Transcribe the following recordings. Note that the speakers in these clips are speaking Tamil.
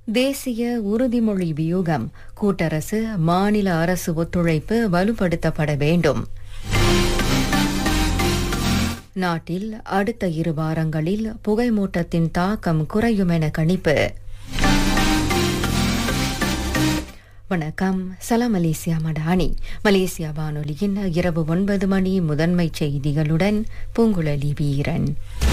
தேசிய உறுதிமொழி வியூகம் கூட்டரசு மாநில அரசு ஒத்துழைப்பு வலுப்படுத்தப்பட வேண்டும் நாட்டில் அடுத்த இரு வாரங்களில் புகைமூட்டத்தின் தாக்கம் குறையும் என கணிப்பு வணக்கம் சலாம் மலேசியா மடானி மலேசியா வானொலியின் இரவு ஒன்பது மணி முதன்மை செய்திகளுடன் பூங்குழலி வீரன்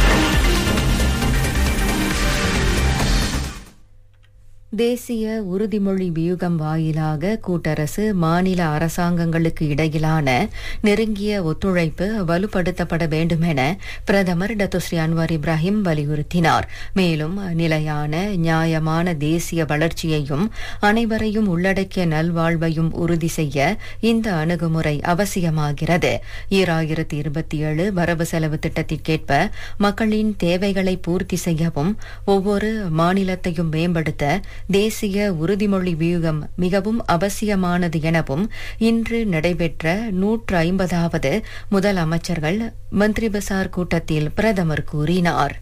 தேசிய உறுதிமொழி வியூகம் வாயிலாக கூட்டரசு மாநில அரசாங்கங்களுக்கு இடையிலான நெருங்கிய ஒத்துழைப்பு வலுப்படுத்தப்பட வேண்டும் என பிரதமர் டத்துஸ்ரீ அன்வார் இப்ராஹிம் வலியுறுத்தினார் மேலும் நிலையான நியாயமான தேசிய வளர்ச்சியையும் அனைவரையும் உள்ளடக்கிய நல்வாழ்வையும் உறுதி செய்ய இந்த அணுகுமுறை அவசியமாகிறது ஈராயிரத்தி இருபத்தி ஏழு வரவு செலவு திட்டத்திற்கேற்ப மக்களின் தேவைகளை பூர்த்தி செய்யவும் ஒவ்வொரு மாநிலத்தையும் மேம்படுத்த தேசிய உறுதிமொழி வியூகம் மிகவும் அவசியமானது எனவும் இன்று நடைபெற்ற நூற்று ஐம்பதாவது முதல் அமைச்சர்கள் மந்திரி பசார் கூட்டத்தில் பிரதமர் கூறினார்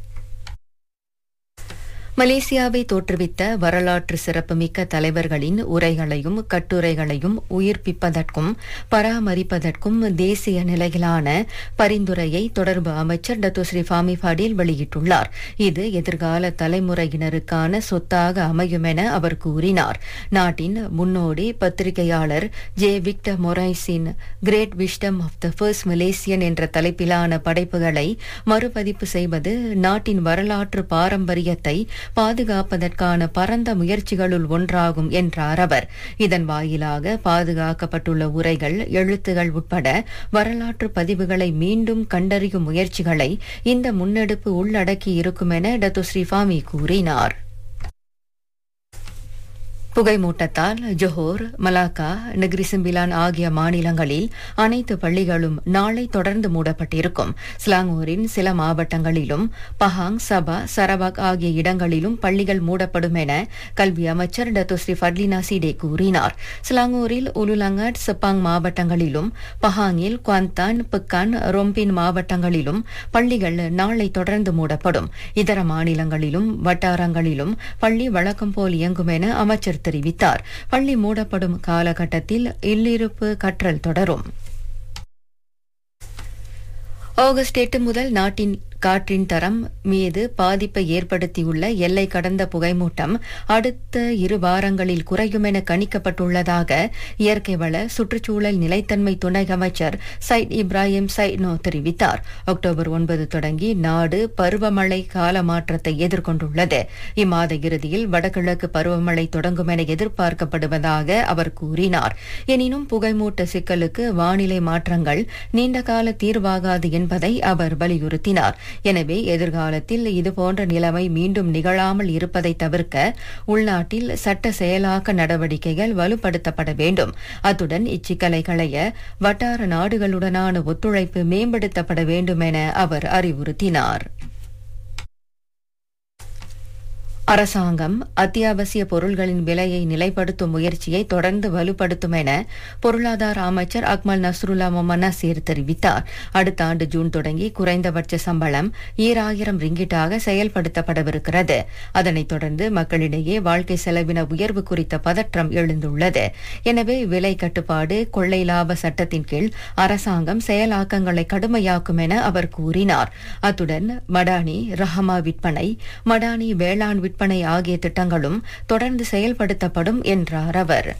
மலேசியாவை தோற்றுவித்த வரலாற்று சிறப்புமிக்க தலைவர்களின் உரைகளையும் கட்டுரைகளையும் உயிர்ப்பிப்பதற்கும் பராமரிப்பதற்கும் தேசிய நிலையிலான பரிந்துரையை தொடர்பு அமைச்சர் டத்துஸ்ரீ ஃபாமி ஃபடில் வெளியிட்டுள்ளார் இது எதிர்கால தலைமுறையினருக்கான சொத்தாக அமையும் என அவர் கூறினார் நாட்டின் முன்னோடி பத்திரிகையாளர் ஜே விக்டர் மொரைஸின் great wisdom of the first Malaysian என்ற தலைப்பிலான படைப்புகளை மறுபதிப்பு செய்வது நாட்டின் வரலாற்று பாரம்பரியத்தை பாதுகாப்பதற்கான பரந்த முயற்சிகளுள் ஒன்றாகும் என்றார் அவர் இதன் வாயிலாக பாதுகாக்கப்பட்டுள்ள உரைகள் எழுத்துகள் உட்பட வரலாற்று பதிவுகளை மீண்டும் கண்டறியும் முயற்சிகளை இந்த முன்னெடுப்பு உள்ளடக்கி இருக்கும் என டத்துஸ்ரீ ஃபாமி கூறினார் புகைமூட்டத்தால் ஜொஹோர் மலாக்கா நெக்ரி சிம்பிலான் ஆகிய மாநிலங்களில் அனைத்து பள்ளிகளும் நாளை தொடர்ந்து மூடப்பட்டிருக்கும் ஸ்லாங்கூரின் சில மாவட்டங்களிலும் பஹாங் சபா சரவாக் ஆகிய இடங்களிலும் பள்ளிகள் மூடப்படும் என கல்வி அமைச்சர் டத்துஸ்ரீ ஃபட்லினா சிடே கூறினார் ஸ்லாங்கூரில் உலுலங்காட் செப்பாங் மாவட்டங்களிலும் பஹாங்கில் குவாந்தான் பிக்கான் ரொம்பின் மாவட்டங்களிலும் பள்ளிகள் நாளை தொடர்ந்து மூடப்படும் இதர மாநிலங்களிலும் வட்டாரங்களிலும் பள்ளி வழக்கம் போல் இயங்கும் என அமைச்சர் தெரிவித்தார் பள்ளி மூடப்படும் காலகட்டத்தில் இல்லிருப்பு கற்றல் தொடரும் ஆகஸ்ட் எட்டு முதல் நாட்டின் காற்றின் தரம் மீது பாதிப்பை ஏற்படுத்தியுள்ள எல்லை கடந்த புகைமூட்டம் அடுத்த இரு வாரங்களில் குறையும் என கணிக்கப்பட்டுள்ளதாக இயற்கை வள சுற்றுச்சூழல் நிலைத்தன்மை துணை அமைச்சர் சைட் இப்ராஹிம் சைட்னோ தெரிவித்தார் அக்டோபர் ஒன்பது தொடங்கி நாடு பருவமழை கால மாற்றத்தை எதிர்கொண்டுள்ளது இம்மாத இறுதியில் வடகிழக்கு பருவமழை தொடங்கும் என எதிர்பார்க்கப்படுவதாக அவர் கூறினார் எனினும் புகைமூட்ட சிக்கலுக்கு வானிலை மாற்றங்கள் நீண்டகால தீர்வாகாது என்பதை அவர் வலியுறுத்தினார் எனவே எதிர்காலத்தில் இதுபோன்ற நிலைமை மீண்டும் நிகழாமல் இருப்பதை தவிர்க்க உள்நாட்டில் சட்ட செயலாக்க நடவடிக்கைகள் வலுப்படுத்தப்பட வேண்டும் அத்துடன் இச்சிக்கலை களைய வட்டார நாடுகளுடனான ஒத்துழைப்பு மேம்படுத்தப்பட வேண்டும் என அவர் அறிவுறுத்தினார் அரசாங்கம் அத்தியாவசிய பொருள்களின் விலையை நிலைப்படுத்தும் முயற்சியை தொடர்ந்து வலுப்படுத்தும் என பொருளாதார அமைச்சர் அக்மல் நஸ்ருல்லா மொமனசீர் தெரிவித்தார் அடுத்த ஆண்டு ஜூன் தொடங்கி குறைந்தபட்ச சம்பளம் ஈராயிரம் ரிங்கிட்டாக செயல்படுத்தப்படவிருக்கிறது அதனைத் தொடர்ந்து மக்களிடையே வாழ்க்கை செலவின உயர்வு குறித்த பதற்றம் எழுந்துள்ளது எனவே விலை கட்டுப்பாடு கொள்ளை லாப சட்டத்தின் கீழ் அரசாங்கம் செயலாக்கங்களை கடுமையாக்கும் என அவர் கூறினார் அத்துடன் மடானி ரஹமா விற்பனை மடானி வேளாண் விற்பனை ஆகிய திட்டங்களும் தொடர்ந்து செயல்படுத்தப்படும் என்றார் அவர்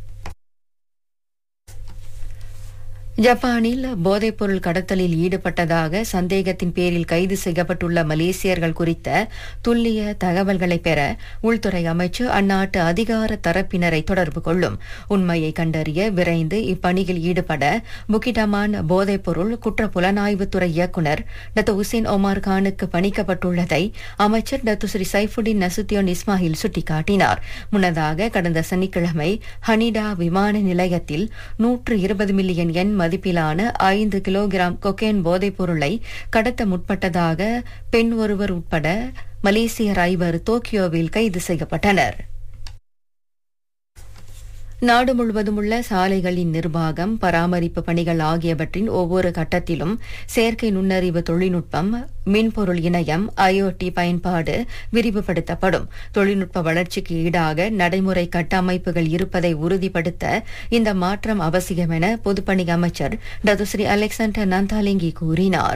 ஜப்பானில் போதைப்பொருள் கடத்தலில் ஈடுபட்டதாக சந்தேகத்தின் பேரில் கைது செய்யப்பட்டுள்ள மலேசியர்கள் குறித்த துல்லிய தகவல்களை பெற உள்துறை அமைச்சு அந்நாட்டு அதிகார தரப்பினரை தொடர்பு கொள்ளும் உண்மையை கண்டறிய விரைந்து இப்பணியில் ஈடுபட புக்கிடமான் போதைப்பொருள் குற்ற புலனாய்வுத்துறை இயக்குநர் டத்து உசேன் ஒமார் கானுக்கு பணிக்கப்பட்டுள்ளதை அமைச்சர் Datuk Sri Saifuddin Nasution Ismail சுட்டிக்காட்டினார் முன்னதாக கடந்த சனிக்கிழமை ஹனிடா விமான நிலையத்தில் நூற்று இருபது மில்லியன் எண் மதிப்பிலான ஐந்து கிலோகிராம் கொக்கேன் போதைப் பொருளை கடத்த முற்பட்டதாக பெண் ஒருவர் உட்பட மலேசியர் ஐவர் டோக்கியோவில் கைது செய்யப்பட்டனர் நாடு முழுவதும் உள்ள சாலைகளின் நிர்வாகம் பராமரிப்பு பணிகள் ஆகியவற்றின் ஒவ்வொரு கட்டத்திலும் செயற்கை நுண்ணறிவு தொழில்நுட்பம் மின்பொருள் இணையம் ஐஓடி பயன்பாடு விரிவுபடுத்தப்படும் தொழில்நுட்ப வளர்ச்சிக்கு ஈடாக நடைமுறை கட்டமைப்புகள் இருப்பதை உறுதிப்படுத்த இந்த மாற்றம் அவசியம் என பொதுப்பணி அமைச்சர் டதுஸ்ரீ அலெக்சாண்டர் நந்தாலிங்கி கூறினார்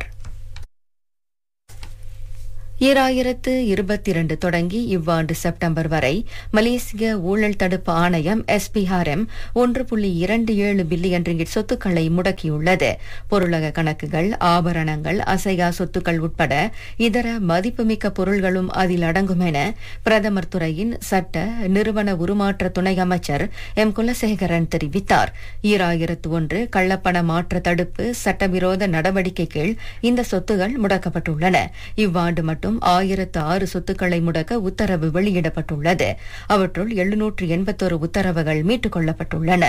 ஈராயிரத்து இருபத்தி இரண்டு தொடங்கி இவ்வாண்டு செப்டம்பர் வரை மலேசிய ஊழல் தடுப்பு ஆணையம் எஸ்பிஆர்எம் ஒன்று புள்ளி இரண்டு ஏழு பில்லியன் ரிங்கிட் சொத்துக்களை முடக்கியுள்ளது பொருளக கணக்குகள் ஆபரணங்கள் அசையா சொத்துக்கள் உட்பட இதர மதிப்புமிக்க பொருள்களும் அதில் அடங்கும் என பிரதமர் துறையின் சட்ட நிறுவன உருமாற்ற துணை அமைச்சர் எம் குலசேகரன் தெரிவித்தார் ஈராயிரத்து ஒன்று கள்ளப்பண மாற்ற தடுப்பு சட்டவிரோத நடவடிக்கை கீழ் இந்த சொத்துகள் முடக்கப்பட்டுள்ளன இவ்வாண்டு மட்டும் மட்டும் ஆயிரத்து ஆறு சொத்துக்களை முடக்க உத்தரவு வெளியிடப்பட்டுள்ளது அவற்றுள் எழுநூற்று எண்பத்தொரு உத்தரவுகள் மீட்டுக் கொள்ளப்பட்டுள்ளன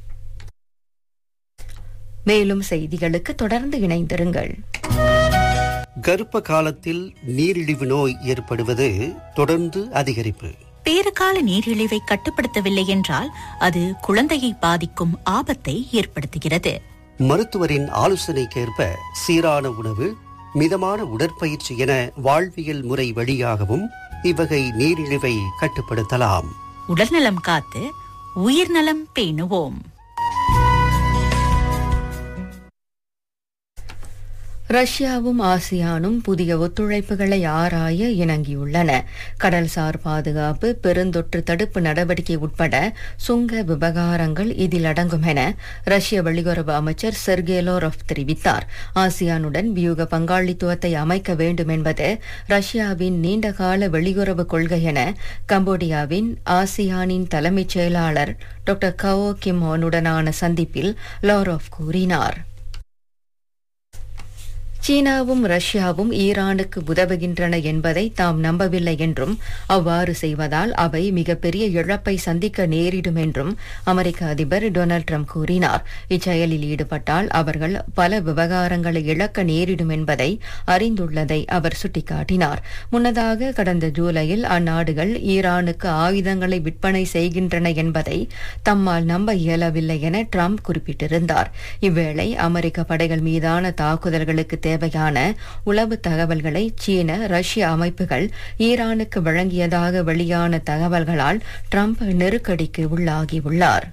மேலும் செய்திகளுக்கு தொடர்ந்து இணைந்திருங்கள் கர்ப்ப காலத்தில் நீரிழிவு நோய் ஏற்படுவது தொடர்ந்து அதிகரிப்பு பேறுகால நீரிழிவை கட்டுப்படுத்தவில்லை என்றால் அது குழந்தையை பாதிக்கும் ஆபத்தை ஏற்படுத்துகிறது மருத்துவரின் ஆலோசனைக்கேற்ப சீரான உணவு மிதமான உடற்பயிற்சி என வாழ்வியல் முறை வழியாகவும் இவ்வகை நீரிழிவை கட்டுப்படுத்தலாம் உடல்நலம் காத்து உயிர்நலம் பேணுவோம் ரஷ்யாவும் ஆசியானும் புதிய ஒத்துழைப்புகளை ஆராய இணங்கியுள்ளன கடல்சார் பாதுகாப்பு பெருந்தொற்று தடுப்பு நடவடிக்கை உட்பட சுங்க விவகாரங்கள் இதில் அடங்கும் என ரஷ்ய வெளியுறவு அமைச்சர் செர்கேலோரவ் தெரிவித்தார் ஆசியானுடன் வியூக பங்காளித்துவத்தை அமைக்க வேண்டும் என்பது ரஷ்யாவின் நீண்டகால வெளியுறவு கொள்கை என கம்போடியாவின் ஆசியானின் தலைமைச் செயலாளர் டாக்டர் கவோ கிம்மோனுடனான சந்திப்பில் லாரோவ் கூறினார் சீனாவும் ரஷ்யாவும் ஈரானுக்கு உதவுகின்றன என்பதை தாம் நம்பவில்லை என்றும் அவ்வாறு செய்வதால் அவை மிகப்பெரிய இழப்பை சந்திக்க நேரிடும் என்றும் அமெரிக்க அதிபர் டொனால்டு ட்ரம்ப் கூறினார் இச்செயலில் ஈடுபட்டால் அவர்கள் பல விவகாரங்களை இழக்க நேரிடும் என்பதை அறிந்துள்ளதை அவர் சுட்டிக்காட்டினார் முன்னதாக கடந்த ஜூலையில் அந்நாடுகள் ஈரானுக்கு ஆயுதங்களை விற்பனை செய்கின்றன என்பதை தம்மால் நம்ப இயலவில்லை என ட்ரம்ப் குறிப்பிட்டிருந்தார் இவ்வேளை அமெரிக்க படைகள் மீதான தாக்குதல்களுக்கு தேவையான உளவு தகவல்களை சீன ரஷ்ய அமைப்புகள் ஈரானுக்கு வழங்கியதாக வெளியான தகவல்களால் ட்ரம்ப் நெருக்கடிக்கு உள்ளாகியுள்ளார்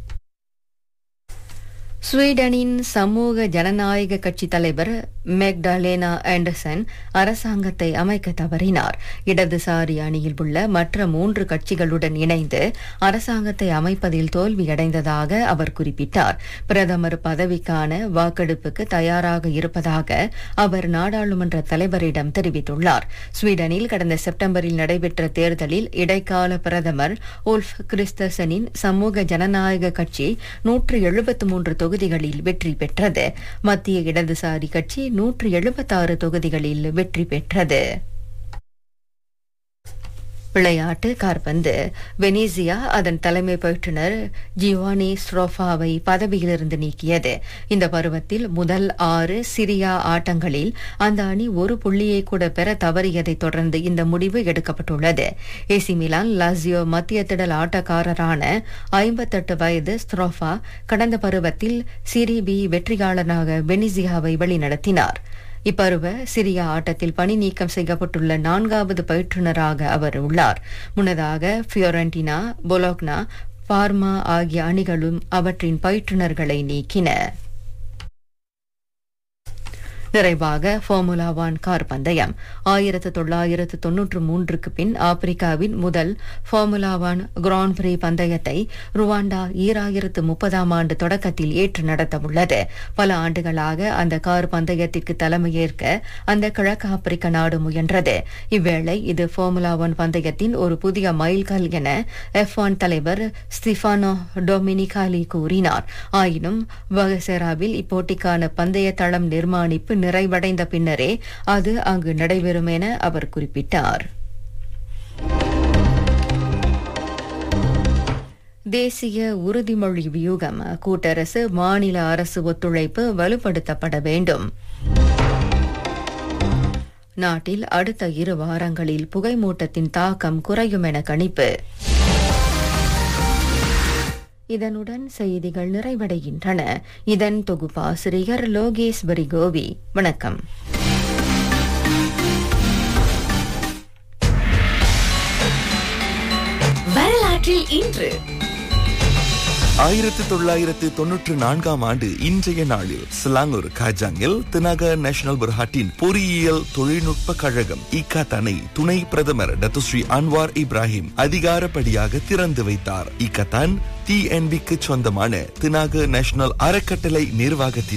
ஸ்வீடனின் சமூக ஜனநாயக கட்சி தலைவர் மெக்டலேனா ஆண்டர்சன் அரசாங்கத்தை அமைக்க தவறினார் இடதுசாரி அணியில் உள்ள மற்ற மூன்று கட்சிகளுடன் இணைந்து அரசாங்கத்தை அமைப்பதில் தோல்வியடைந்ததாக அவர் குறிப்பிட்டார் பிரதமர் பதவிக்கான வாக்கெடுப்புக்கு தயாராக இருப்பதாக அவர் நாடாளுமன்ற தலைவரிடம் தெரிவித்துள்ளார் ஸ்வீடனில் கடந்த செப்டம்பரில் நடைபெற்ற தேர்தலில் இடைக்கால பிரதமர் உல்ஃப் கிறிஸ்தசனின் சமூக ஜனநாயக கட்சி நூற்று எழுபத்து மூன்று தொகுதிகளில் வெற்றி பெற்றது மத்திய இடதுசாரி கட்சி நூற்று எழுபத்தாறு தொகுதிகளில் வெற்றி பெற்றது விளையாட்டு கார்பந்து வெனிசியா அதன் தலைமை பயிற்றுனர் ஜிவானி ஸ்ரோஃபாவை பதவியிலிருந்து நீக்கியது இந்த பருவத்தில் முதல் ஆறு சிரியா ஆட்டங்களில் அந்த அணி ஒரு புள்ளியை கூட பெற தவறியதை தொடர்ந்து இந்த முடிவு எடுக்கப்பட்டுள்ளது ஏசி மிலான் லாசியோ மத்திய திடல் ஆட்டக்காரரான ஐம்பத்தெட்டு வயது ஸ்ரோஃபா கடந்த பருவத்தில் சிரிபி வெற்றியாளனாக வெனிசியாவை வழிநடத்தினார் இப்பருவ சிரியா ஆட்டத்தில் பணி நீக்கம் செய்யப்பட்டுள்ள நான்காவது பயிற்றுனராக அவர் உள்ளார் முன்னதாக ஃபியோரண்டினா பொலோக்னா பார்மா ஆகிய அணிகளும் அவற்றின் பயிற்றுனர்களை நீக்கின நிறைவாக ஃபார்முலா ஒன் கார் பந்தயம் ஆயிரத்து தொள்ளாயிரத்து தொன்னூற்று மூன்றுக்கு பின் ஆப்பிரிக்காவின் முதல் ஃபார்முலா ஒன் கிராண்ட் பிரி பந்தயத்தை ருவாண்டா ஈராயிரத்து முப்பதாம் ஆண்டு தொடக்கத்தில் ஏற்று நடத்தவுள்ளது பல ஆண்டுகளாக அந்த கார் பந்தயத்திற்கு தலைமையேற்க அந்த கிழக்கு ஆப்பிரிக்க நாடு முயன்றது இவ்வேளை இது ஃபார்முலா ஒன் பந்தயத்தின் ஒரு புதிய மைல்கல் என எஃப் ஒன் தலைவர் ஸ்டிஃபானோ டொமினிகாலி கூறினார் ஆயினும் வகசேராவில் இப்போட்டிக்கான பந்தய தளம் நிர்மாணிப்பு நிறைவடைந்த பின்னரே அது அங்கு நடைபெறும் என அவர் குறிப்பிட்டார் தேசிய உறுதிமொழி வியூகம் கூட்டரசு மாநில அரசு ஒத்துழைப்பு வலுப்படுத்தப்பட வேண்டும் நாட்டில் அடுத்த இரு வாரங்களில் புகைமூட்டத்தின் தாக்கம் குறையும் என கணிப்பு இதனுடன் செய்திகள் நிறைவடைகின்றன இதன் தொகுப்பாசிரியர் லோகேஸ்வரி கோவி வணக்கம் வரலாற்றில் இன்று ஆயிரத்தி தொள்ளாயிரத்து தொன்னூற்று நான்காம் ஆண்டு இன்றைய நாளில் சிலாங்கூர் காஜாங்கில் தினக நேஷனல் புர்ஹாட்டின் பொறியியல் தொழில்நுட்ப கழகம் இக்கத்தனை துணை பிரதமர் டத்துஸ்ரீ அன்வார் இப்ராஹிம் அதிகாரப்படியாக திறந்து வைத்தார் இக்கத்தான் டிஎன்பிக்கு சொந்தமான தினாக நேஷனல் அறக்கட்டளை நிர்வாகத்தின்